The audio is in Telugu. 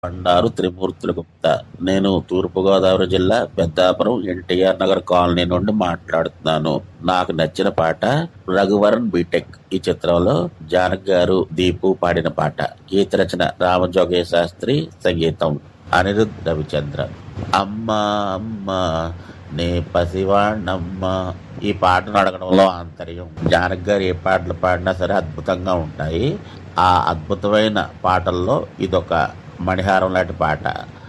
బండారు త్రిమూర్తుల గుప్తా నేను తూర్పుగోదావరి జిల్లా పెద్దాపురం ఎన్టీఆర్ నగర్ కాలనీ నుండి మాట్లాడుతున్నాను నాకు నచ్చిన పాట రఘువరన్ బీటెక్ ఈ చిత్రంలో జానక్ గారు దీపు పాడిన పాట గీత రచన రామజోగయ్య శాస్త్రి సంగీతం అనిరుద్ రవిచంద్ర అమ్మా అమ్మా నే పసివాణ్ణమ్మా ఈ పాటను అడగడంలో ఆంతర్యం జానక్ గారు ఏ పాటలు పాడినా సరే అద్భుతంగా ఉంటాయి ఆ అద్భుతమైన పాటల్లో ఇదొక మణిహారం లాంటి పాట